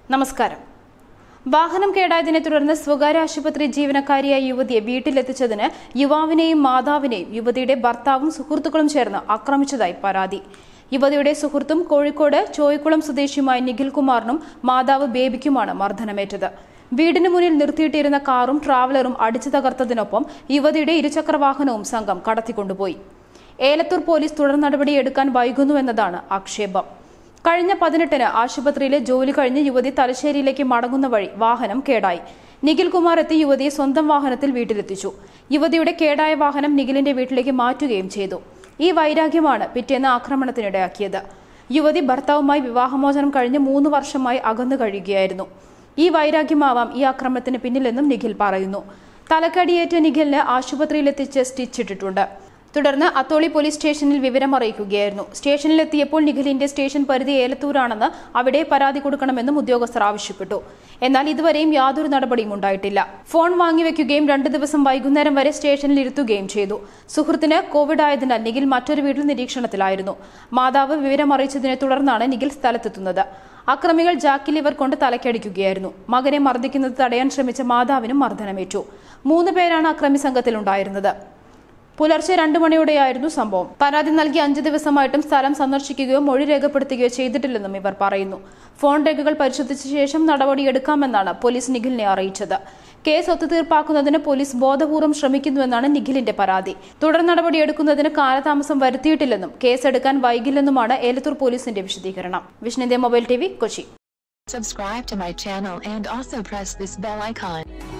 നമസ്കാരം വാഹനം കേടായതിനെ തുടർന്ന് സ്വകാര്യ ആശുപത്രി ജീവനക്കാരിയായ യുവതിയെ വീട്ടിലെത്തിച്ചതിന് യുവാവിനെയും മാതാവിനെയും യുവതിയുടെ ഭർത്താവും സുഹൃത്തുക്കളും ചേർന്ന് ആക്രമിച്ചതായി പരാതി യുവതിയുടെ സുഹൃത്തും കോഴിക്കോട് ചോയ്ക്കുളം സ്വദേശിയുമായ നിഖിൽ കുമാറിനും മാതാവ് ബേബിക്കുമാണ് മർദ്ദനമേറ്റത് വീടിന് മുന്നിൽ നിർത്തിയിട്ടിരുന്ന കാറും ട്രാവലറും അടിച്ചു തകർത്തതിനൊപ്പം യുവതിയുടെ ഇരുചക്രവാഹനവും സംഘം കടത്തിക്കൊണ്ടുപോയി ഏലത്തൂർ പോലീസ് തുടർ നടപടിയെടുക്കാൻ വൈകുന്നുവെന്നതാണ് ആക്ഷേപം കഴിഞ്ഞ പതിനെട്ടിന് ആശുപത്രിയിലെ ജോലി കഴിഞ്ഞ് യുവതി തലശ്ശേരിയിലേക്ക് മടങ്ങുന്ന വഴി വാഹനം കേടായി നിഖിൽ കുമാർ എത്തി യുവതിയെ സ്വന്തം വാഹനത്തിൽ വീട്ടിലെത്തിച്ചു യുവതിയുടെ കേടായ വാഹനം നിഖിലിന്റെ വീട്ടിലേക്ക് മാറ്റുകയും ചെയ്തു ഈ വൈരാഗ്യമാണ് പിറ്റേന്ന് ആക്രമണത്തിനിടയാക്കിയത് യുവതി ഭർത്താവുമായി വിവാഹമോചനം കഴിഞ്ഞ് മൂന്ന് വർഷമായി അകന്നു കഴിയുകയായിരുന്നു ഈ വൈരാഗ്യമാവാം ഈ ആക്രമണത്തിന് പിന്നിലെന്നും നിഖിൽ പറയുന്നു തലക്കടിയേറ്റ നിഖിലിന് ആശുപത്രിയിലെത്തിച്ച് സ്റ്റിച്ചിട്ടിട്ടുണ്ട് തുടർന്ന് അത്തോളി പോലീസ് സ്റ്റേഷനിൽ വിവരം അറിയിക്കുകയായിരുന്നു സ്റ്റേഷനിലെത്തിയപ്പോൾ നിഖിലിന്റെ സ്റ്റേഷൻ പരിധി ഏലത്തൂരാണെന്ന് അവിടെ പരാതി കൊടുക്കണമെന്നും ഉദ്യോഗസ്ഥർ ആവശ്യപ്പെട്ടു എന്നാൽ ഇതുവരെയും യാതൊരു നടപടിയും ഉണ്ടായിട്ടില്ല ഫോൺ വാങ്ങിവെക്കുകയും രണ്ടു ദിവസം വൈകുന്നേരം വരെ സ്റ്റേഷനിൽ ഇരുത്തുകയും ചെയ്തു സുഹൃത്തിന് കോവിഡ് ആയതിനാൽ നിഖിൽ മറ്റൊരു വീട്ടിൽ നിരീക്ഷണത്തിലായിരുന്നു മാതാവ് വിവരം അറിയിച്ചതിനെ തുടർന്നാണ് നിഖിൽ സ്ഥലത്തെത്തുന്നത് അക്രമികൾ ജാക്കി ലിവർ കൊണ്ട് തലക്കടിക്കുകയായിരുന്നു മകനെ മർദ്ദിക്കുന്നത് തടയാൻ ശ്രമിച്ച മാതാവിനും മർദ്ദനമേറ്റു മൂന്ന് പേരാണ് അക്രമി സംഘത്തിലുണ്ടായിരുന്നത് പുലർച്ചെ രണ്ടു മണിയോടെയായിരുന്നു സംഭവം പരാതി നൽകി അഞ്ചു ദിവസമായിട്ടും സ്ഥലം സന്ദർശിക്കുകയോ മൊഴി രേഖപ്പെടുത്തുകയോ ചെയ്തിട്ടില്ലെന്നും ഇവർ പറയുന്നു ഫോൺ രേഖകൾ പരിശോധിച്ച ശേഷം നടപടിയെടുക്കാമെന്നാണ് പോലീസ് നിഖിലിനെ അറിയിച്ചത് കേസ് ഒത്തുതീർപ്പാക്കുന്നതിന് പോലീസ് ബോധപൂർവ്വം ശ്രമിക്കുന്നുവെന്നാണ് നിഖിലിന്റെ പരാതി തുടർ നടപടിയെടുക്കുന്നതിന് കാലതാമസം വരുത്തിയിട്ടില്ലെന്നും കേസെടുക്കാൻ വൈകില്ലെന്നുമാണ് ഏലത്തൂർ പോലീസിന്റെ വിശദീകരണം വിഷ്ണുന്റെ മൊബൈൽ ടി Kochi Subscribe to my channel and also press this bell icon.